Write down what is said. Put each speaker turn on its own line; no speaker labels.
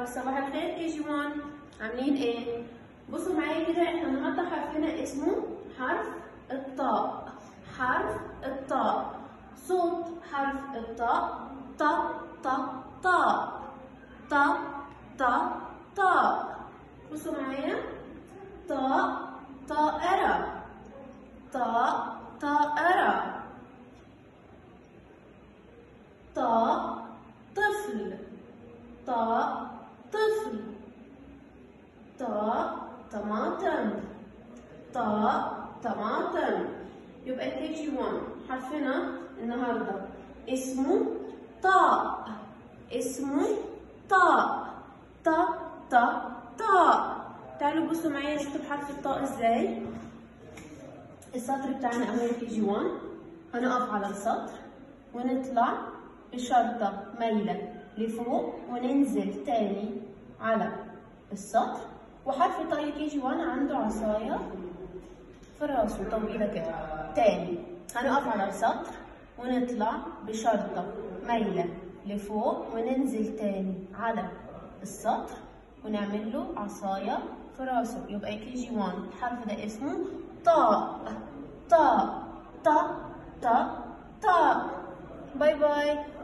صباح الخير كي جي 1 عاملين ايه؟ بصوا معايا كده احنا النهارده حرفنا اسمه حرف الطاء حرف الطاء صوت حرف الطاء ط ط طاء ط ط طاء بصوا معايا طاء طائرة طاء طائرة طاء طفل طاء طفل طاء طماطم طاء طماطم يبقى كي جي 1 حرفنا النهارده اسمه طاء اسمه طاء ط ط طاء تعالوا بصوا معايا نكتب حرف الطاء ازاي السطر بتاعنا اهو كي جي 1 هنقف على السطر ونطلع بشرطة مايلة لفوق وننزل تاني على السطر وحرف طي كي جي 1 عنده عصاية في راسه طويلة كده تاني هنقف على السطر ونطلع بشرطة مايلة لفوق وننزل تاني على السطر ونعمل له عصاية في راسه يبقى كي جي 1 الحرف ده اسمه طاء طاء طاء طاء طاء باي باي